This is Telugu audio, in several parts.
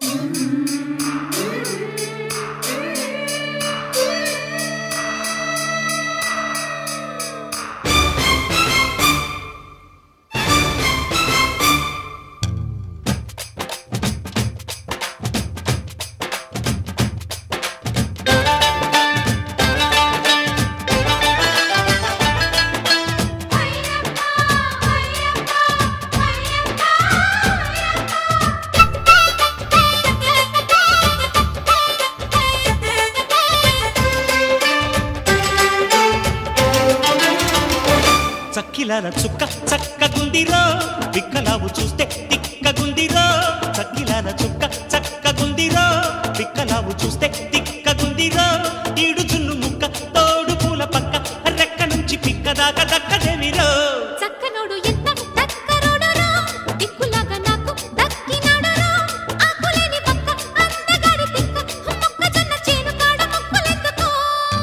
చక్కిలాల చుక్క చక్కగుందిరో పిక్కలావు చూస్తే తిక్కగుందిరో చక్కిలాల చుక్క చక్కగుందిరో పిక్కలావు చూస్తే తిక్కగుందిరో ఈడు చున్ను ముక్క తోడు పూల పక్క రెక్క నుంచి పిక్క దాకా దక్కదేవిరో చక్కనోడు ఎంత దక్కరోడురా దిక్కులాగా నాకు దక్కినాడురా ఆకులేని పక్క అందగాడి తిక్క మొక్కజొన్న చేను కాడ మొక్కలెత్తుకో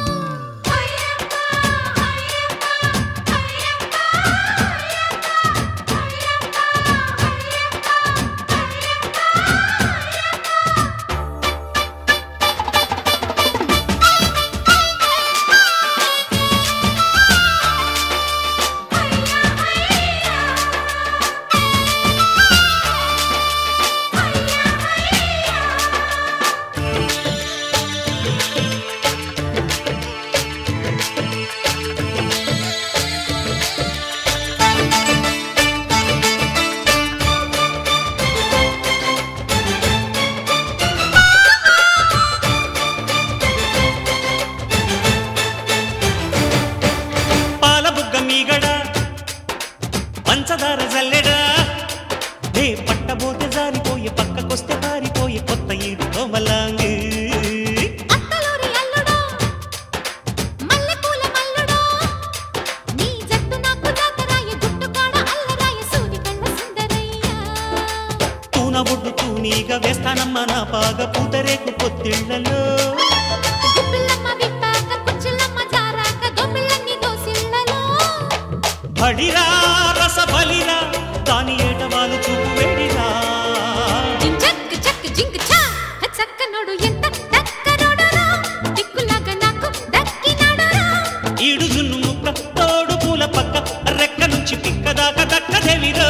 పాల బుగ్గ మీగడ పంచదార జల్లెడా నే పట్టబోతే జారిపోయే పక్కకొస్తే పారిపోయే కొత్త ఈడు కోమలాంగి అత్తలూరి అల్లుడో మల్లెపూల మల్లుడో నీ జట్టు నాకు జాతరాయ గుట్టు కాడ అల్లరాయ సూది కళ్ళ సుందరయ్య తూన ఒడ్డు తూనీగా వేస్తానమ్మా నా పాగ పూతరేకు పొత్తిళ్లలో గుప్పిల్లమ్మ విప్పాక కుచ్చిల్లమ్మ జారాక దొమ్మిళ్ళన్ని దోసిళ్ళలో బడిరా రస బలిరా దాని ఏట వాళ్ళు చూపు వేడిరా జింజక్ చక్ జింగ్ చా చక్కనోడు ఎంత దక్కనోడురా దిక్కులాగా నాకు దక్కినాడురా ఈడు జున్ను ముక్క తోడు పూల పక్క రెక్క నుంచి పిక్క దాకా దక్కదేవిరో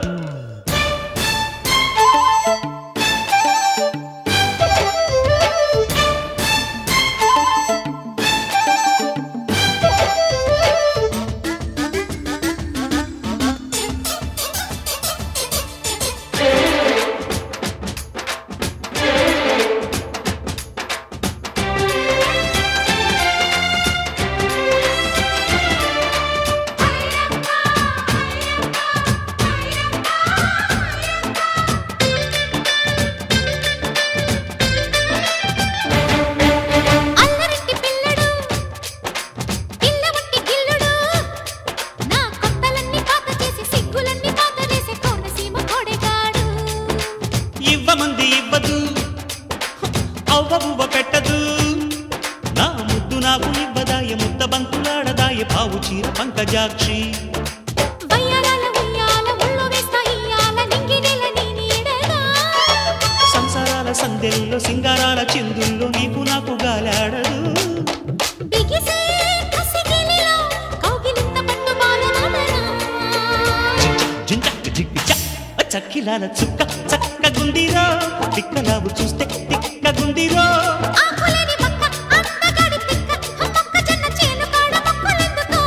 అల్లరింటి పిల్లడు పిల్లవట్టి గిల్లుడు నా కొత్తలన్నీ పాత చేసి సిగ్గులన్నీ పాతరేసే కోనసీమ కోడెగాడు ఇవ్వమంది ఇవ్వదు అవ్వ బువ్వ పెట్టదు నా ముద్దు నాకు ఇవ్వదాయ ముద్ద బంతులాడదాయ పావు చీర పంకజాక్షి వయ్యారాల ఉయ్యాల ఉళ్ళు వేస్తా ఇయ్యాల నింగినెల నీ నీడగా సంసారాల సందెల్లో సింగారాల చిందుల్లో నీకు నాకు గాలాడదు బిగిసే కసిగిలిలో కౌగిలింత పట్టు బాలనాదనా జించక్ జిగ్గిచ చక్కిలాల చుక్క చక్కగుందిరో తిక్కలావు చూస్తే తిక్కగుందిరో ఆకులేని పక్క అందగాడి తిక్క మొక్కజొన్న చేను కాడ మొక్కలెందుకో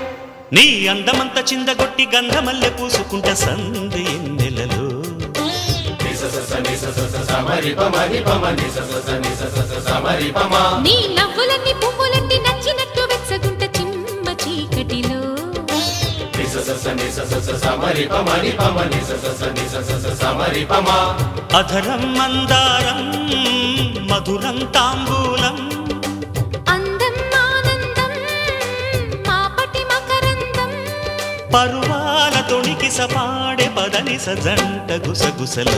నీ అందమంత చిందగొట్టి గంధమల్లె పూసుకుంట సంది ఎన్నెలలో నీ నవ్వులన్నీ పువ్వులన్నీ నచ్చినట్టు వెచ్చగుంట చిమ్మ చీకటిలో అధరం మందారం మధురం తాంబూలం అందం ఆనందం మాపటి మకరందం పరువాల తొణికి సపాడే పదని సజంట గుసగుసలో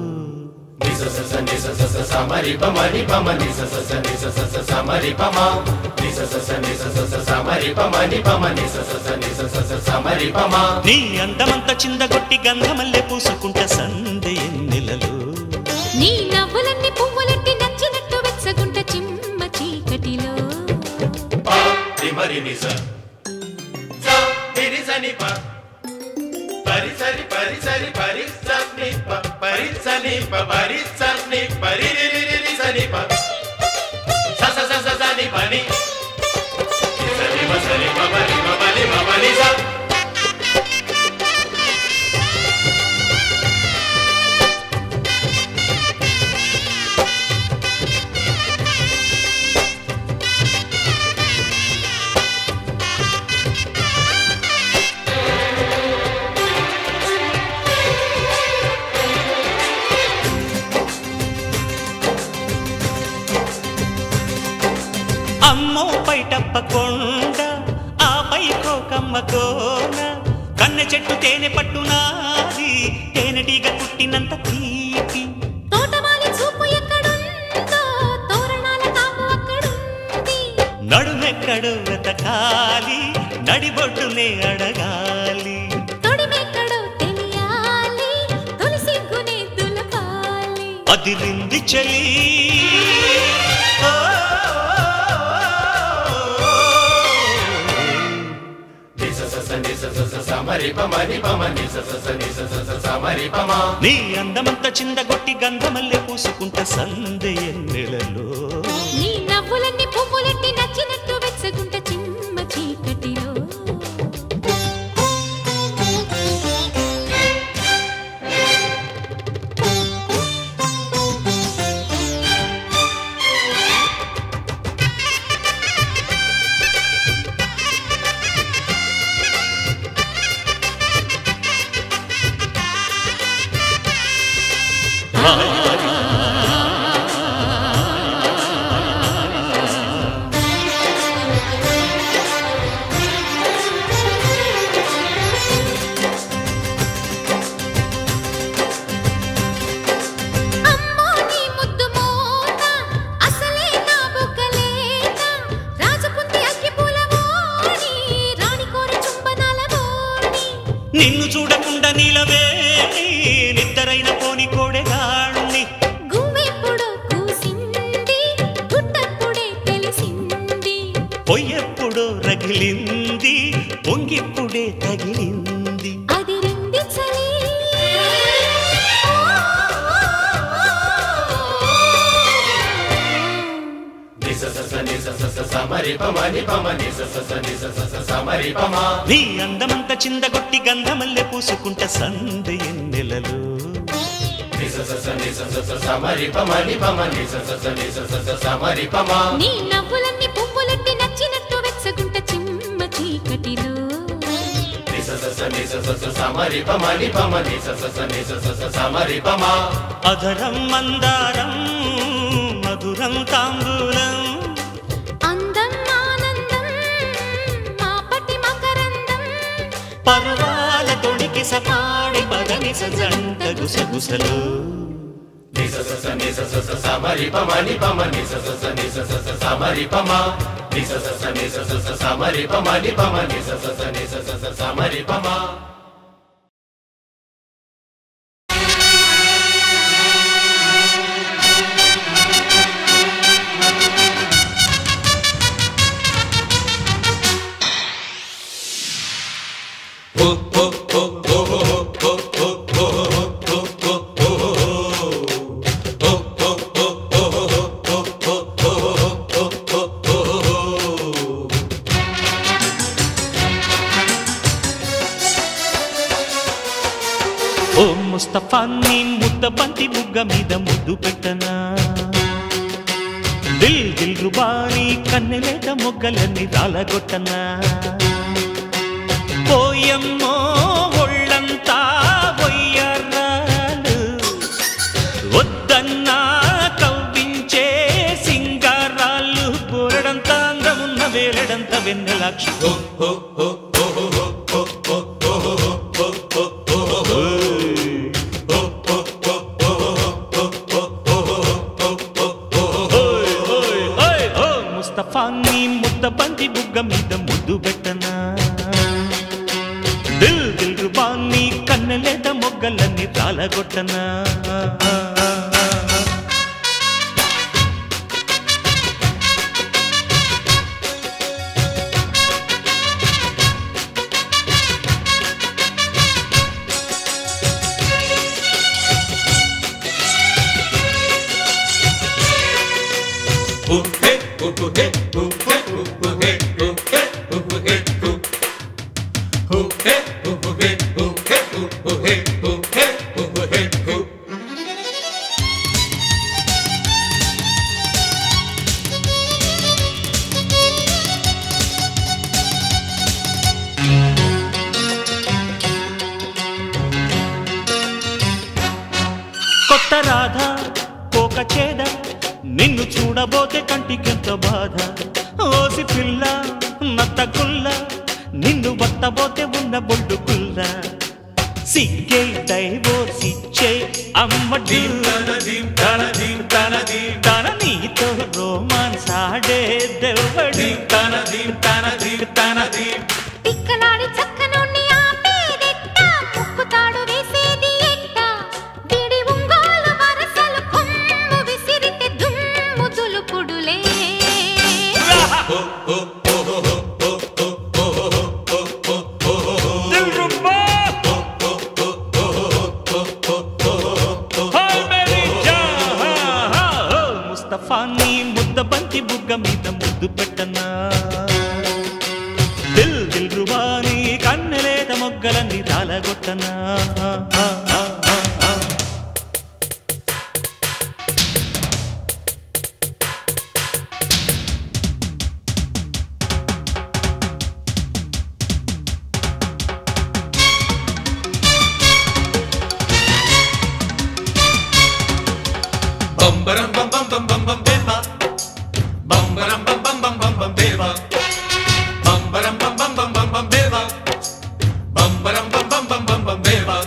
నీ అందమంత చిందగొట్టి గంధమల్లె పూసుకుంట సందె ఎన్నెలలో నీ నవ్వులన్నీ పువ్వులన్నీ నచ్చినట్టు వెచ్చగుంట చిమ్మ చీకటిలో పరిసరి పరిసరి పరిసని పరిసని పరిసని పరిరిరిరి సని సస సస సని పని సని సని పని పని పని స అమ్మో పైటప్ప కొండ ఆపై కోకమ్మ కోన కన్నె చెట్టు తేనె పట్టునాది తేనెటీగ పుట్టినంత తీపి తోటమాలి చూపు ఎక్కడుందో తోరణాల కాపు అక్కడుంది నడుమెక్కడు వెతకాలి నడిబొడ్డునే అడగాలి తొడిమెక్కడో తెలియాలి తొలి సిగ్గునే దులపాలి అదిరింది చలి ఓ, సమరి పమని పమని సస సని సస సమరి పమ నీ అందమంత చిందగొట్టి గంధమల్లె పూసుకుంట సందె ఎన్నెలలో నీ నవ్వులన్నీ పువ్వులన్నీ నచ్చినట్టు వెచ్చగుంట చిమ్మ చీకటిలో అమ్మో నీ ముద్దు మోత అసలే నా బుగ్గలేత రాజపుత్రి అగ్గి పూలవోని రాణి కోరి చుంబనాలవోని నిన్ను చూడకుండా నీలవేణి నిద్దరైన పోని కోడెగాణ్ణి గుమ్మెప్పుడో కూసింది గుట్టప్పుడే తెలిసింది పొయ్యెప్పుడో రగిలింది పొంగిప్పుడే తగిలింది అది రింది చలి సమరి పమని పమని సస సని సస సమరి పమ నీ అందమంత చిందగొట్టి గంధమల్లె పూసుకుంట సందె ఎన్నెలలో సస సని సస సమరి పమని పమని సస సని సస సమరి పమ నీ నవ్వులన్నీ పువ్వులన్నీ నచ్చినట్టు వెచ్చగుంట చిమ్మ చీకటిలో సస సని సస సమరి పమని పమని సస సని సస సమరి పమ అధరం మందారం మధురం తాంబూలం అందం ఆనందం మాపటి మకరందం పర్వాల తొడికి సపాడి పదని సజంట గుసగుసలు సస సని సస సమరి పమని పమని సస సని సస సమరి పమ సస సని సస సమరి పమని పమని సస సని సస సమరి పమ ఓ ముస్తఫా నీ ముద్ద బంతి బుగ్గ మీద ముద్దు పెట్టనా దిల్ దిల్ రుబాని కన్నెలేట మొగ్గలన్నీ రాలగొట్టనా పోయమ్మో ఒళ్ళంతా వయ్యారాలు వద్దన్నా కవ్వించే సింగారాలు బోరడంత అందమున్న వేరడంత వెన్నెలాక్షి ఓయ్ ఓ ముస్తఫా నీ ముద్ద బంతి బుగ్గ మీద ముద్దు పెట్టనా దిల్ దిల్ రుబాన్ని కన్నెలేట మొగ్గలన్నీ రాలగొట్టనా కొత్త రాధ కోక చేద నిన్ను చూడబోతే కంటికెంత బాధ ఓసి పిల్ల నత్త గుల్ల నిన్ను వత్తబోతే ఉన్న బొడ్డు కుల్ల సిగ్గే డైవోర్స్ ఇచ్చే అమ్మడు తన నీతో రోమాన్స్ ఆడే దెవ్వడు తిక్కలాడి చక్కనోణ్ణి ఆపేదెట్ట ముక్కుతాడు వేసేది ఎట్ట విడి ఉంగోలు వరసలు కొమ్ము విసిరితే దుమ్ము దులుపుడులే దిల్రుబ్బా! హాయ్ మేరీ జాన్! ఓ ముస్తఫా నీ ముద్ద బంతి బుగ్గ మీద ముద్దు పెట్టనా దిల్ దిల్ రుబాని కన్నెలేత మొగ్గలన్నీ రాలగొట్టనా Bumbaram bum bum bum bum bum beba. Bumbaram bum bum bum bum bum beba. Bumbaram bum bum bum bum bum beba. Bumbaram bum bum bum bum bum beba.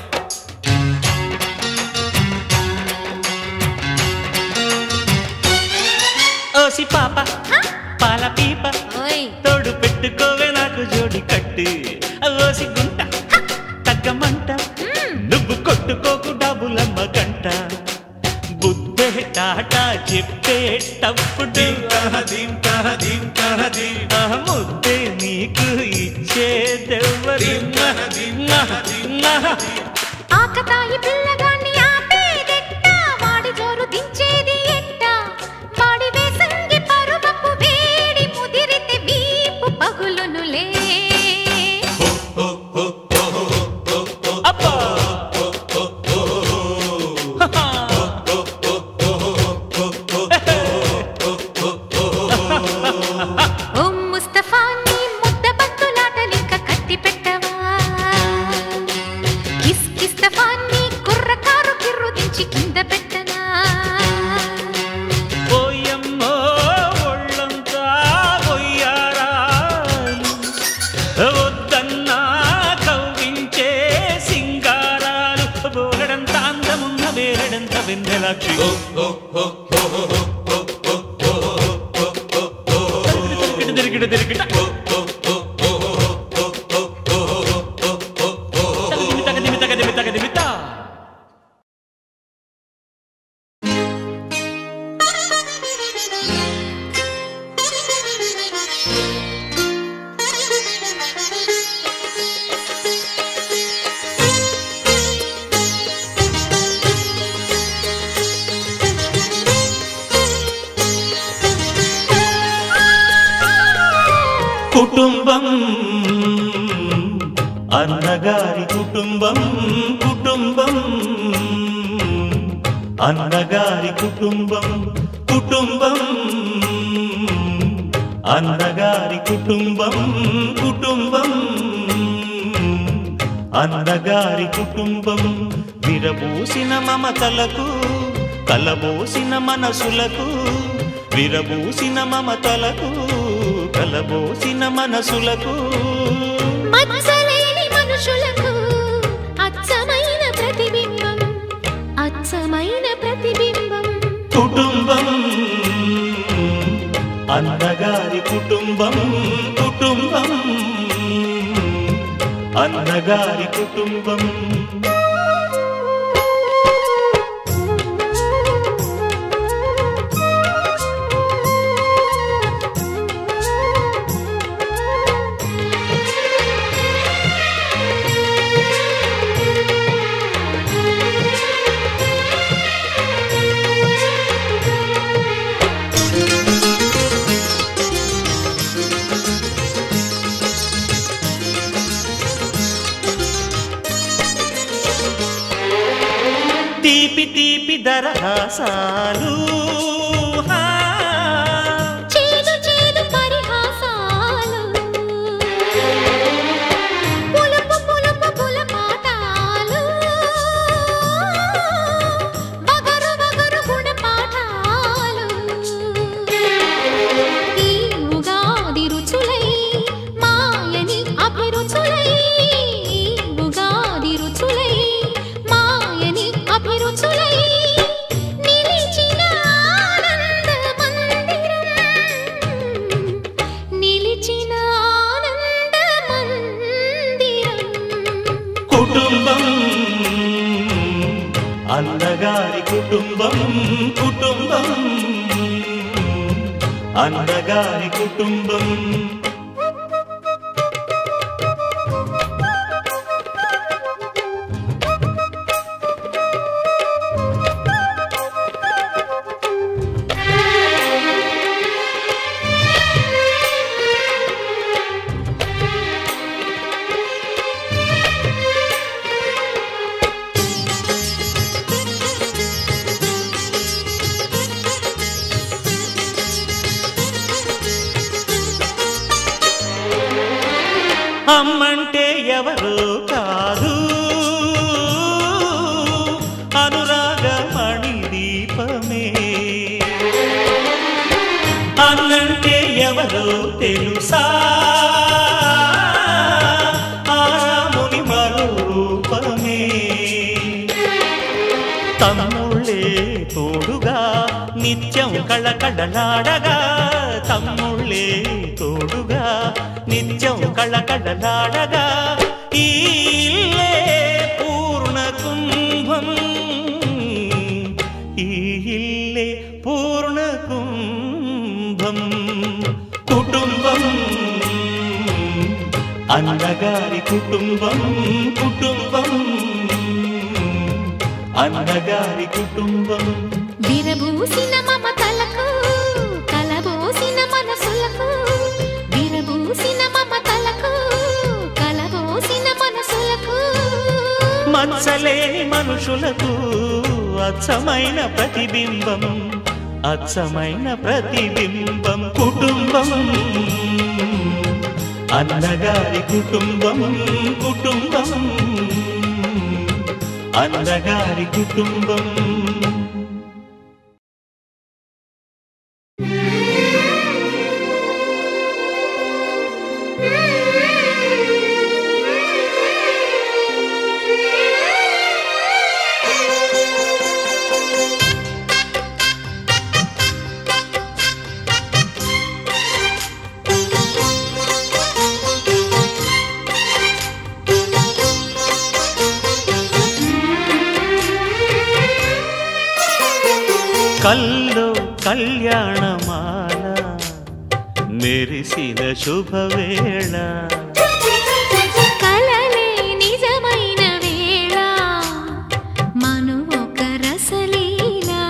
ఓసి పాప పాల పీప ఓయ్ తోడు పెట్టుకోవే నాకు జోడి కట్టు ఓసి గుంట తగ్గమంట నువ్వు కొట్టుకోకు డబ్బులమ్మ గంట బుద్ధే టాటా చెప్పేటప్పుడు Dim tana dim tana dim tana dim. ఆ ముద్దే నీకు ఇచ్చేదెవ్వరు Dim tana dim tana dim tana dim. ఆకతాయి పిల్లగాన్ని ఆపేదెట్ట వాడి జోరు దించేది ఎట్ట వాడి వేసంగి పరువపు వేడి ముదిరితే వీపు పగులునులే అబ్బా ఓ ముస్తఫా నీ ముద్ద బంతులాటలింక కత్తి పెట్టవా కిస్ కిస్తఫా నీ కుర్రకారు కిర్రు దించి కింద పెట్టనా పోయమ్మో ఒళ్ళంతా పొయ్యారాలు వద్దన్నా కవ్వించే సింగారాలు బోలెడంత అందమున్న వేరడంత వెన్నెలాక్షి తిరిగిట తిరిగిట తగదిమి తగదిమి తగదిమి తా కుటుంబం అన్నగారి కుటుంబం కుటుంబం అన్నగారి కుటుంబం కుటుంబం అన్నగారి కుటుంబం కుటుంబం అన్నగారి కుటుంబం విరబూసిన మమతలకు కలబోసిన మనసులకు విరబూసిన మమతలకు కలబోసిన మనసులకు మచ్చలేని మనుషులకు అచ్చమైన ప్రతిబింబం అచ్చమైన ప్రతిబింబం కుటుంబం అన్నగారి కుటుంబం కుటుంబం అన్నగారి కుటుంబం తీపి తీపి దరహాసాలు హా. చేదు చేదు పరిహాసాలు పులుపు పులుపు పులపాటాలు బగరు బగరు గుణపాఠాలు ఈ ఉగాది రుచులై మాయని అభిరుచులై ఈ ఉగాది రుచులై మాయని అభిరుచులై నిలిచిన ఆనంద మందిరం నిలిచిన ఆనంద మందిరం కుటుంబం అన్నగారి కుటుంబం కుటుంబం అన్నగారి కుటుంబం అమ్మంటే ఎవరో కాదు అనురాగమణి దీపమే అన్నంటే ఎవరో తెలుసా ఆరాముని మరో రూపమే తమ్ముళ్ళే తోడుగా నిత్యం కళకళలాడగా తమ్ముళ్ళే తోడుగా నిత్యం కళకళలాడగా ఈ ఇల్లే పూర్ణ కుంభం ఈ ఇల్లే పూర్ణ కుంభం కుటుంబం అన్నగారి కుటుంబం కుటుంబం అన్నగారి కుటుంబం విరబూసిన మమతలకు కలబోసిన మనసులకు విరబూసిన మమతలకు కలబోసిన మనసులకు మచ్చలేని మనుషులకు అచ్చమైన ప్రతిబింబం అచ్చమైన ప్రతిబింబం కుటుంబం అన్నగారి కుటుంబం కుటుంబం అన్నగారి కుటుంబం కల్లో కళ్యాణమాల మెరిసిన శుభవేళ కలలే నిజమైన వేళ మను ఒక రసలీలా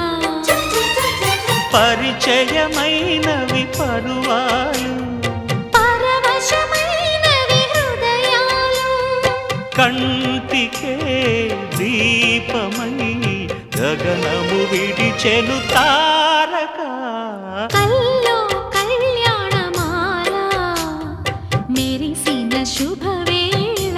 పరిచయమైనవి పరువాలు పరవశమైనవి హృదయాలు కంటికే దీపమై గగనము విడిచెను తారక కల్లో కళ్యాణమాల మెరిసిన శుభవేళ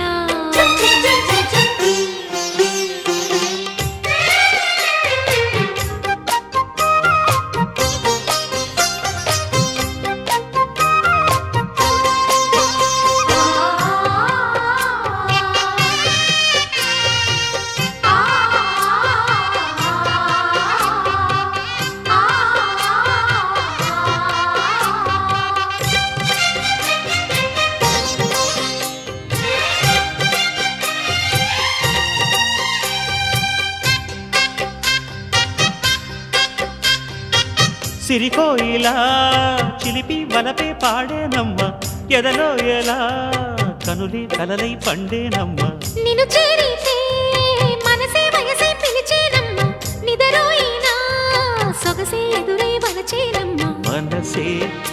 సిరికోయిలా చిలిపి వలపే పాడేనమ్మ ఎదలో ఎలా కనులే కలలై పండేనమ్మ నిన్ను చేరితే మనసే వయసే పిలిచేనమ్మ నిదరోయినా సొగసే ఎదురై వలచేనమ్మ మనసే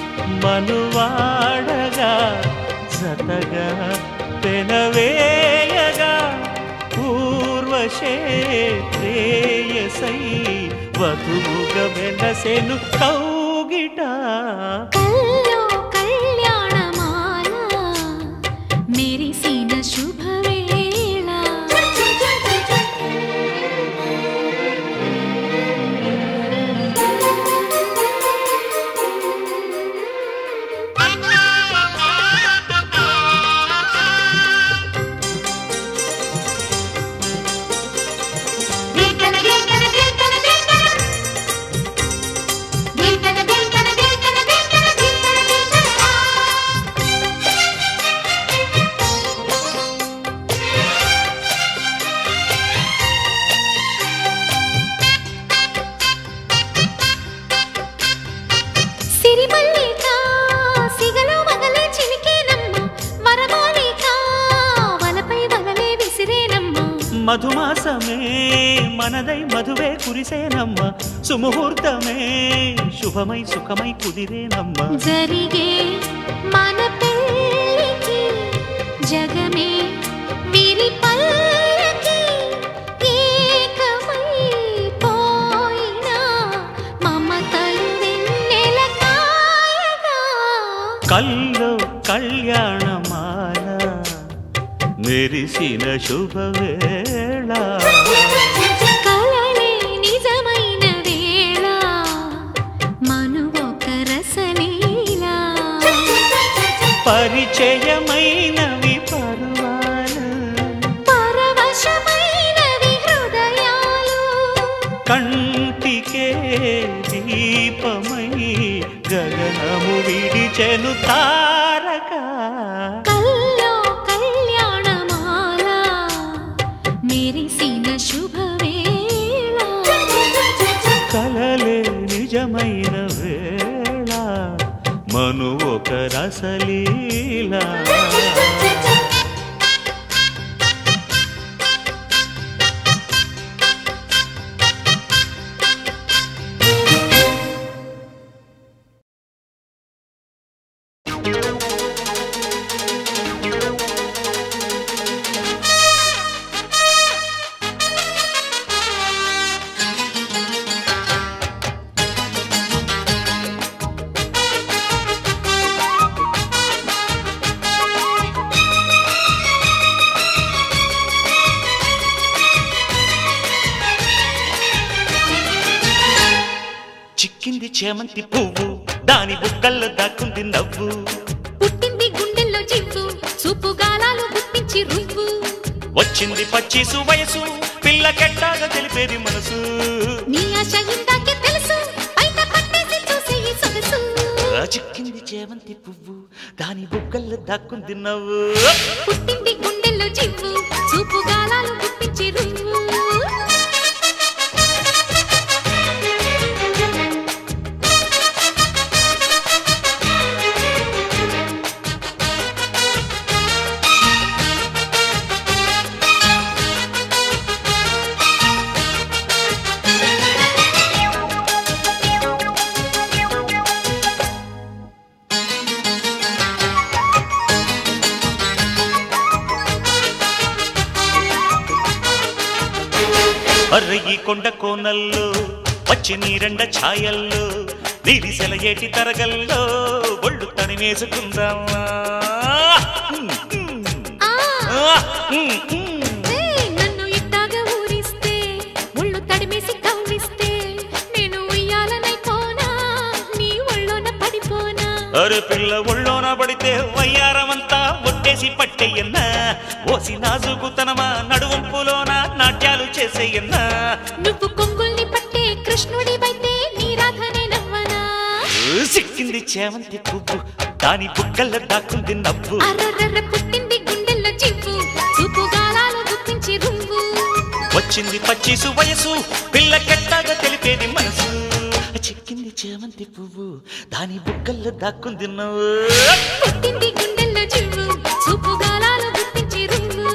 మనువాడగా జతగా పెనవేయగా పూర్వశే ప్రేయసై వధువుగా వెనసెను కౌగిట కల్లో కళ్యాణమాల మెరిసిన శుభవేళ సిరిమల్లిక సిగలో మగలే చిలికేనమ్మ వరమాలిక వలపై వలలే విసిరేనమ్మ మధుమాసమే మనదై మధువే కురిసేనమ్మ సుముహూర్తమే శుభమై సుఖమై కుదిరేనమ్మ జరిగే మన పెళ్ళికి జగమే విరి పల్లకి ఏకమై పోయినా మమతలు వెన్నెల కాయగా కల్లో కళ్యాణమాల మెరిసిన శుభవేళ కలలే నిజమైన వేళ మను ఒక రసలీలా పరిచయమైనవి పరువాలు పరవశమైనవి హృదయాలు కంటికే దీపమై గగనము విడిచెను తారక కల్లో కళ్యాణమాల మెరిసిన శుభవేళ కలలే నిజమైన వేళ మను ఒక రసలీలా చిక్కింది చేమంతి పువ్వు దాని బుక్కల్లో దాక్కుంది నవ్వు పుట్టింది గుండెల్లో జివ్వు చూపు గాలాలు గుప్పించి రువ్వు వచ్చింది పచ్చీసు వయసు పిల్లకెట్టాగా తెలిపేది మనసు నీ ఆశ ఇందాకే తెలుసు బయట పట్టేసి చూసే ఈ సొగసు ఆ చిక్కింది చేమంతి పువ్వు దాని బుక్కల్లో దాక్కుంది నవ్వు పుట్టింది గుండెల్లో జివ్వు చూపు గాలాలు గుప్పించి రువ్వు అర్ర ఈ కొండ కోనల్లో వచ్చి నీరెండ ఛాయల్లో నీలి సెలయేటి తరగల్లో ఒళ్ళు తనివేసుకుందామా ఆ ఆ, ఉమ్, ఉమ్. ఏయ్, నన్ను ఇట్టాగా ఊరిస్తే ఒళ్ళు తడిమేసి కవ్విస్తే నేను ఉయ్యాలనైపోనా నీ ఒళ్ళోన పడిపోనా అరే పిల్ల ఒళ్ళోన పడితే వయ్యారమంతా ఒట్టేసి పట్టేయన్నా ఓసి నాజుకుతనమా నడువంపులోన నాట్యాలు చేసేయన్నా నువ్వు కొంగుల్ని పట్టే కృష్ణుడివైతే నీ రాధనే నవ్వనా సిక్కింది చేమంతి పువ్వు దాని బుగ్గల్లో దాక్కుంది నవ్వు అర్రర్ర పుట్టింది గుండెల్లో చివ్వు చూపు గాలాలు గుప్పించి రువ్వు వచ్చింది పచ్చిసు వయసు పిల్ల కెట్టాగా తెలిపేది మనసు చిక్కింది చేమంతి పువ్వు దాని బుగ్గల్లో దాక్కుంది నవ్వు పుట్టింది గుండెల్లో చివ్వు చూపు గాలాలు గుప్పించి రువ్వు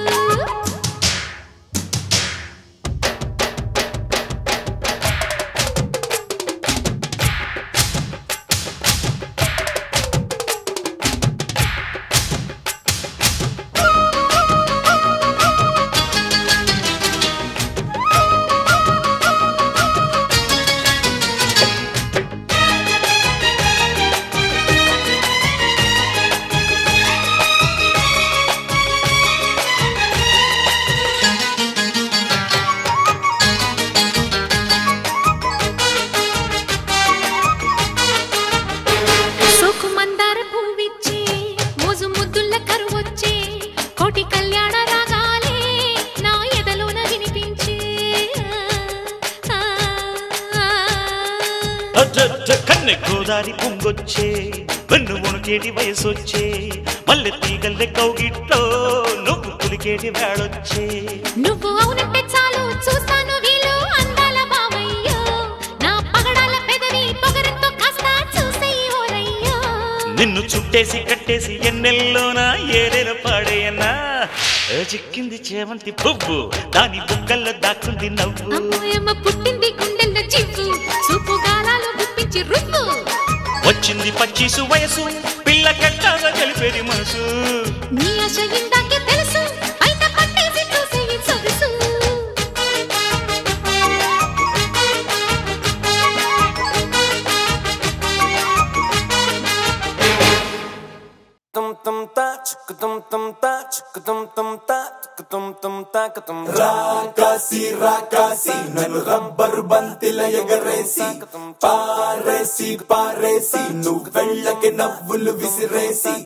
సోకు మందార పువ్విచ్చే మోజు ముద్దుల కరువొచ్చే కోటి కళ్యాణ రాగాలే నా ఎదలోన వినిపించే ఆ, ఆ, ఆ. అచ్చచ్చ కన్నె గోదారి పొంగొచ్చే వెన్ను వణుకేటి వయసొచ్చే మల్లె తీగల్లె కౌగిట్లో నువ్వు పులికేటి వేడొచ్చే నువ్వు అవునంటే చాలు చూస్తాను వీలు అందాల బావయ్యో నా పగడాల పెదవి పొగరంతో కాస్త చూసేయి ఓరయ్యో నిన్ను చుట్టేసి కట్టేసి ఎన్నెల్లోన ఏరేల పాడేయన్నా ఏ చిక్కింది చేమంతి పువ్వు దాని బుగ్గల్లో దాక్కుంది నవ్వు అమ్మోయమ్మ పుట్టింది గుండెల్లో చివ్వు చూపు గాలాలు గుప్పించి రువ్వు వచ్చింది పచ్చిసు వయసు పిల్ల కెట్టాగా తెలిపేది మనసు నీ ఆశ ఇందాకే తెలుసు అయినా పట్టేసి చూసేయి సొగసు tum tum ta chuk tum tum ta chuk tum tum ta chuk tum tum ta ka tum రాకాసి రాకాసి నన్ను రబ్బరు బంతిల ఎగరేసి పారేసి పారేసి నువ్వు వెళ్ళకి నవ్వులు విసిరేసి